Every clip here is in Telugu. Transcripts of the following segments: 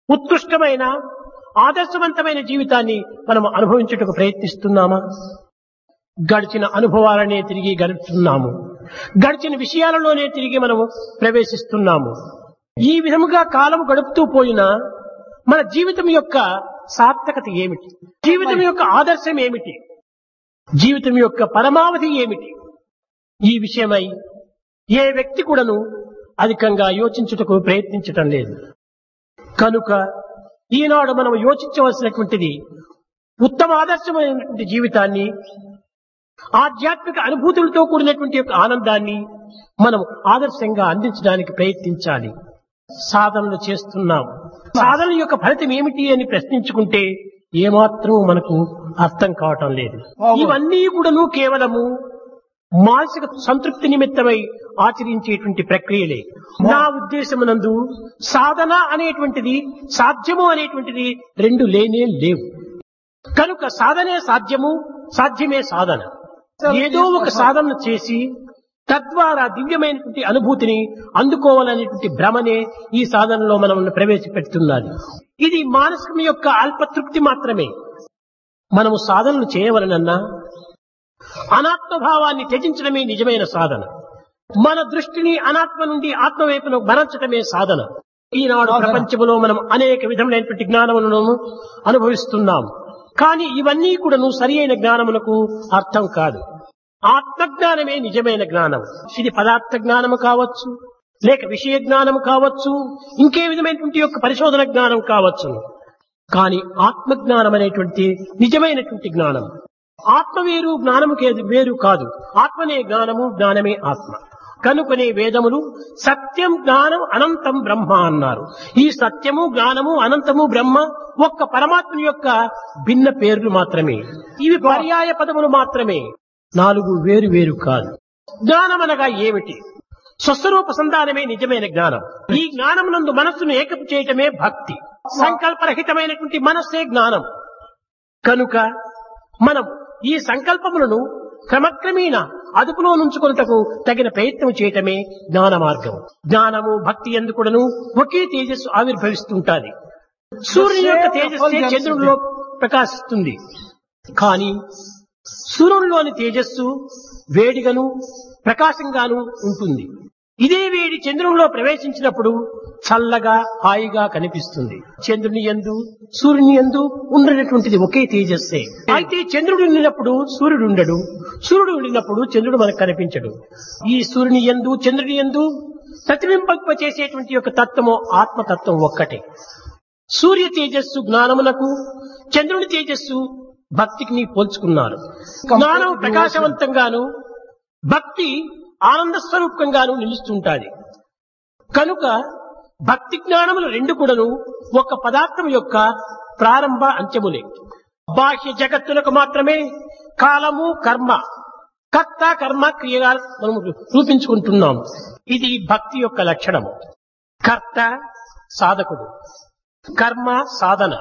ఉత్కృష్టమైన ఆదర్శవంతమైన జీవితాన్ని మనం అనుభవించుటకు ప్రయత్నిస్తున్నామా గడిచిన అనుభవాలనే తిరిగి గడుపుతున్నాము గడిచిన విషయాలలోనే తిరిగి మనము ప్రవేశిస్తున్నాము ఈ విధముగా కాలం గడుపుతూ పోయినా మన జీవితం యొక్క సార్థకత ఏమిటి జీవితం యొక్క ఆదర్శం ఏమిటి జీవితం యొక్క పరమావధి ఏమిటి ఈ విషయమై ఏ వ్యక్తి కూడాను అధికంగా యోచించుటకు ప్రయత్నించటం లేదు కనుక ఈనాడు మనం యోచించవలసినటువంటిది ఉత్తమ ఆదర్శమైనటువంటి జీవితాన్ని ఆధ్యాత్మిక అనుభూతులతో కూడినటువంటి యొక్క ఆనందాన్ని మనం ఆదర్శంగా అందించడానికి ప్రయత్నించాలి సాధనలు చేస్తున్నాం సాధన యొక్క ఫలితం ఏమిటి అని ప్రశ్నించుకుంటే ఏమాత్రం మనకు అర్థం కావటం లేదు ఇవన్నీ కూడాను కేవలము మానసిక సంతృప్తి నిమిత్తమై ఆచరించేటువంటి ప్రక్రియలే నా ఉద్దేశమునందు సాధన అనేటువంటిది సాధ్యము అనేటువంటిది రెండు లేనే లేవు కనుక సాధనే సాధ్యము సాధ్యమే సాధన ఏదో ఒక సాధన చేసి తద్వారా దివ్యమైనటువంటి అనుభూతిని అందుకోవాలనేటువంటి భ్రమనే ఈ సాధనలో మనం ప్రవేశపెడుతున్నది ఇది మానసికం యొక్క అల్పతృప్తి మాత్రమే మనము సాధనలు చేయవలనన్నా అనాత్మభావాన్ని త్యజించడమే నిజమైన సాధన మన దృష్టిని అనాత్మ నుండి ఆత్మ వైపును మరల్చడమే సాధన ఈనాడు ప్రపంచంలో మనం అనేక విధములైనటువంటి జ్ఞానములను అనుభవిస్తున్నాం కానీ ఇవన్నీ కూడాను సరి అయిన జ్ఞానమునకు అర్థం కాదు ఆత్మజ్ఞానమే నిజమైన జ్ఞానం ఇది పదార్థ జ్ఞానము కావచ్చు లేక విషయ జ్ఞానము కావచ్చు ఇంకే విధమైనటువంటి యొక్క పరిశోధన జ్ఞానం కావచ్చు కానీ ఆత్మజ్ఞానం అనేటువంటి నిజమైనటువంటి జ్ఞానం ఆత్మ వేరు జ్ఞానము కేదు- వేరు కాదు ఆత్మనే జ్ఞానము జ్ఞానమే ఆత్మ కనుకనే వేదములు సత్యం జ్ఞానం అనంతం బ్రహ్మ అన్నారు ఈ సత్యము జ్ఞానము అనంతము బ్రహ్మ ఒక్క పరమాత్మ యొక్క భిన్న పేర్లు మాత్రమే ఇవి పర్యాయ పదములు మాత్రమే నాలుగు వేరు వేరు కాదు జ్ఞానం అనగా ఏమిటి స్వస్వరూప సంధానమే నిజమైన జ్ఞానం ఈ జ్ఞానమునందు మనస్సును ఏకపు చేయటమే భక్తి సంకల్పరహితమైనటువంటి మనస్సే జ్ఞానం కనుక మనం ఈ సంకల్పములను క్రమక్రమేణ అదుపులో నుంచుకొనుటకు తగిన ప్రయత్నం చేయటమే జ్ఞాన మార్గం జ్ఞానము భక్తి ఎందుకుడను ఒకే తేజస్సు ఆవిర్భవిస్తుంటాది సూర్యుని యొక్క తేజస్సే చంద్రునిలో ప్రకాశిస్తుంది కానీ సూర్యునిలోని తేజస్సు వేడిగను ప్రకాశంగాను ఉంటుంది ఇదే వేడి చంద్రునిలో ప్రవేశించినప్పుడు చల్లగా హాయిగా కనిపిస్తుంది చంద్రుని ఎందు సూర్యుని ఎందు ఉండేటువంటిది ఒకే తేజస్సే అయితే చంద్రుడు ఉండినప్పుడు సూర్యుడు ఉండడు సూర్యుడు ఉండినప్పుడు చంద్రుడు మనకు కనిపించడు ఈ సూర్యుని ఎందు చంద్రుని ఎందు ప్రతిబింబింప చేసేటువంటి యొక్క తత్వము ఆత్మతత్వం ఒక్కటే సూర్య తేజస్సు జ్ఞానమునకు చంద్రుని తేజస్సు భక్తికి పోల్చుకున్నారు జ్ఞానం ప్రకాశవంతంగాను భక్తి ఆనంద స్వరూపంగాను నిలుస్తుంటాది కనుక భక్తి జ్ఞానములు రెండు కూడాను ఒక పదార్థం యొక్క ప్రారంభ అంత్యములే బాహ్య జగత్తులకు మాత్రమే కాలము కర్మ కర్త కర్మ క్రియగా మనం రూపించుకుంటున్నాం ఇది భక్తి యొక్క లక్షణము కర్త సాధకుడు కర్మ సాధన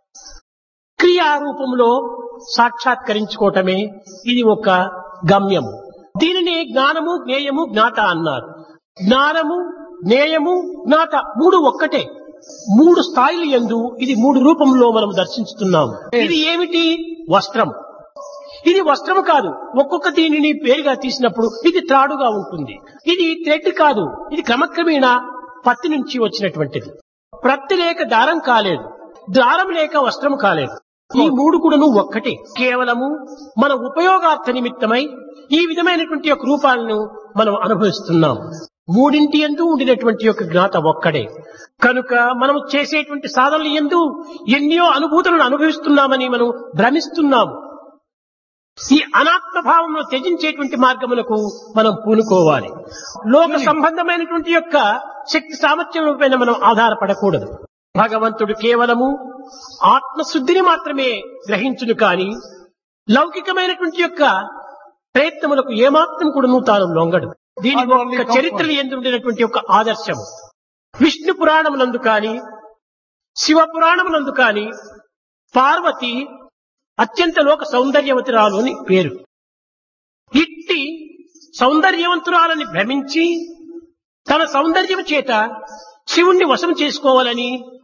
క్రియా రూపంలో సాక్షాత్కరించుకోవటమే ఇది ఒక గమ్యము దీనిని జ్ఞానము జ్ఞేయము జ్ఞాత అన్నారు జ్ఞానము జ్ఞేయము జ్ఞాత మూడు ఒక్కటే మూడు స్థాయిలు ఎందు ఇది మూడు రూపంలో మనం దర్శించుతున్నాము ఇది ఏమిటి వస్త్రం ఇది వస్త్రము కాదు ఒక్కొక్క దీనిని పేరుగా తీసినప్పుడు ఇది త్రాడుగా ఉంటుంది ఇది థ్రెడ్ కాదు ఇది క్రమక్రమేణా పత్తి నుంచి వచ్చినటువంటిది ప్రత్తి లేక దారం కాలేదు దారం లేక వస్త్రం కాలేదు ఈ మూడు కూడాను ఒక్కటే కేవలము మన ఉపయోగార్థ నిమిత్తమై ఈ విధమైనటువంటి యొక్క రూపాలను మనం అనుభవిస్తున్నాం మూడింటి ఎందు ఉండినటువంటి యొక్క జ్ఞాత ఒక్కడే కనుక మనం చేసేటువంటి సాధనలు ఎందు ఎన్నో అనుభూతులను అనుభవిస్తున్నామని మనం భ్రమిస్తున్నాము ఈ అనాత్మ భావంలో త్యజించేటువంటి మార్గములకు మనం పూనుకోవాలి లోక సంబంధమైనటువంటి యొక్క శక్తి సామర్థ్యం పైన మనం ఆధారపడకూడదు భగవంతుడు కేవలము ఆత్మశుద్ధిని మాత్రమే గ్రహించును కాని లౌకికమైనటువంటి యొక్క ప్రయత్నములకు ఏమాత్రం కూడాను తాను లొంగడు దీని యొక్క చరిత్రలు ఎందుండినటువంటి యొక్క ఆదర్శం విష్ణు పురాణమునందు కాని శివ పురాణమునందు కాని పార్వతి అత్యంత లోక సౌందర్యవతురాలు అని పేరు ఇట్టి సౌందర్యవంతురాలని భ్రమించి తన సౌందర్యం చేత శివుణ్ణి వశం చేసుకోవాలని